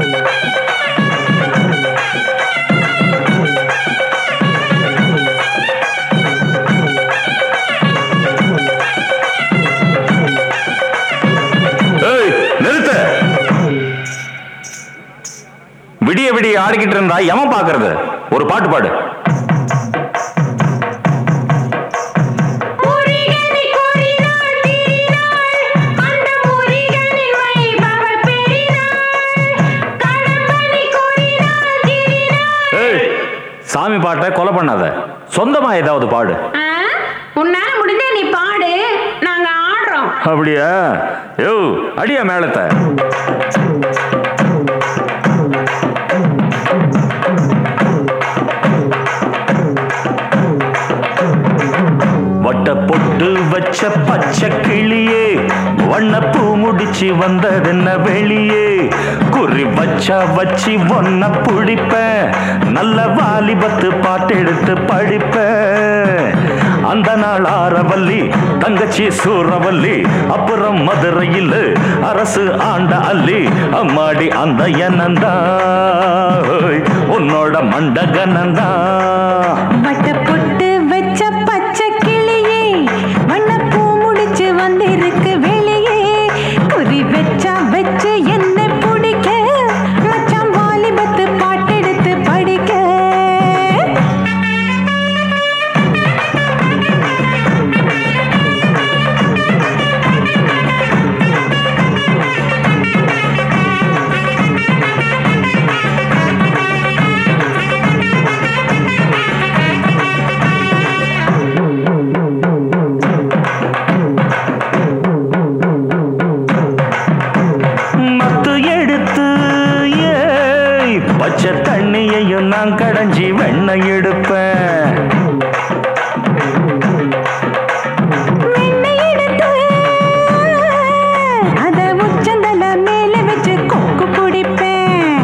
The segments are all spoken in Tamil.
ஏய் நிறுத்த விடிய விடிய ஆடிக்கிட்டு இருந்தா எவன் பாக்குறது ஒரு பாட்டு பாடு முருகனை கோரினாள் திரினாள் அந்த முருகனின் வைபவம் பெரினாள் கடம்பனை கோரினாள் திரினாள் ஏய் சாமி பாட்டை கொலை பண்ணாத சொந்தமா ஏதாவது பாடு ஆ? உன்னால முடிஞ்ச நீ பாடு நாங்க ஆடுறோம் அப்படியா யோ அடியா மேளத்தை வட்ட பொட்டு வச்ச பச்சை கிளியே வண்ணப்பூ முடிச்சு வந்ததென்ன வெளியே குறி வச்சா வச்சு ஒன்ன புடிப்பேன் நல்ல வாலிபத்து பாட்டெடுத்து படிப்பேன் அந்த நாள் ஆரவல்லி தங்கச்சி சூரவல்லி அப்புறம் மதுரையில் அரசு ஆண்ட அல்லி அம்மாடி அந்த எண்ணந்தா உன்னோட மண்டகனந்தா வட்ட பொட்டு வச்ச பச்சை கிளியே வண்ணப்பூ முடிச்சு வந்திருக்கு வெளியே குறி வச்சா வச்சு என்ன பிடிக்க மச்சான் வாலிபத்து பாட்டெடுத்து படிக்க மத்து எடுத்து ஏய் பச்சை தண்ணியையும் நான் கடைஞ்சி வெண்ணெய் எடுப்பேன் வெண்ணெய் எடுத்து அத உச்சந்தல மேல வச்சு கொக்கு பிடிப்பேன்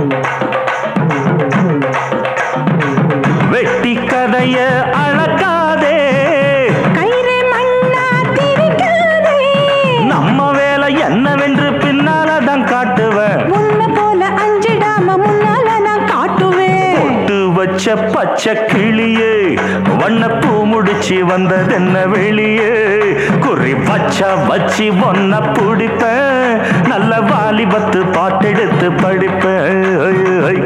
வெட்டி கதைய அளக்காதே கயிறு மண்ணா திரிக்காதே நம்ம வேலை என்னவென்று பின்னால தான் காட்டுவேன் உன்னை போல அஞ்சிடாம முன்னால நான் காட்டுவேன் பொட்டு வச்ச பச்சை கிளியே வண்ணப்பூ முடிச்சு வந்ததென்ன வெளியே குறி வச்சா வச்சு ஒன்ன பிடிப்பேன் நல்ல வாலிபத்து பாட்டெடுத்து படிப்பேன் ஐ, ஐ.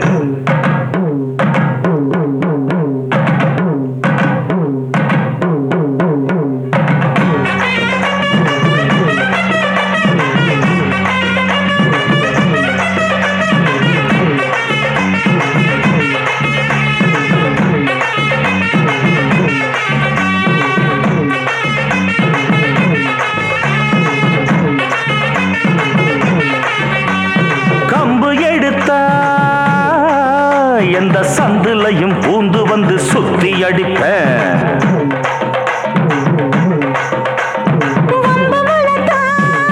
கம்பு எடுத்தா எந்த சந்துலையும் பூந்து வந்து சுத்தி அடிப்பேன் வம்பு வளர்த்தா,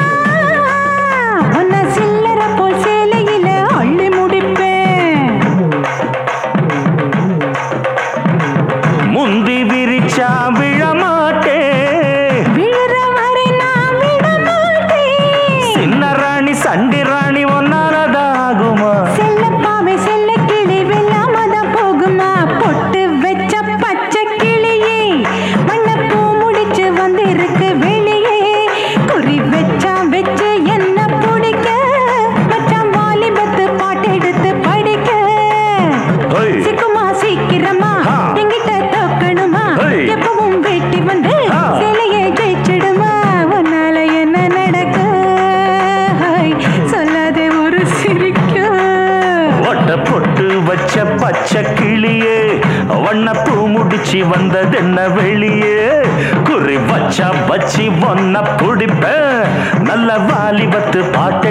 உன்னை சில்லற போல் சேலையில அள்ளி முடிப்பேன் முந்தி விரிச்சா விழமாட்டே விழுற வரை நான் விட மாட்டேன் சின்ன ராணி சண்டி ராணி ஒன்னாலதாகுமா செல்லப்பாவை செல்ல கிளி வெள்ளாமதான் போகுமா பொட்டு வச்ச பச்சை கிளியே வண்ணப்பூ முடிச்சு வந்திருக்கு வெளியே குறி வச்சா வச்சு என்ன பிடிக்க மச்சான் வாலிபத்து பாட்டெடுத்து படிக்க ஹோய். சிக்குமா சீக்கிரமா ஆ. எங்கிட்ட தோக்கணுமா ஹோய். எப்பவும் வெட்டி வந்து ஆ. சிலையை ஜெயிச்சிடுமா உன்னால என்ன நடக்க ஹாய், சொல்லாதே ஒரு சிரிக்கும் ஒட்ட பொட்டு வச்ச பச்சை கிளியே வண்ணப்பூ முடிச்சு வந்ததென்ன வெளியே குறி வச்சா வச்சு ஒன்ன பிடிப்பேன் நல்ல வாலிபத்து பாட்டு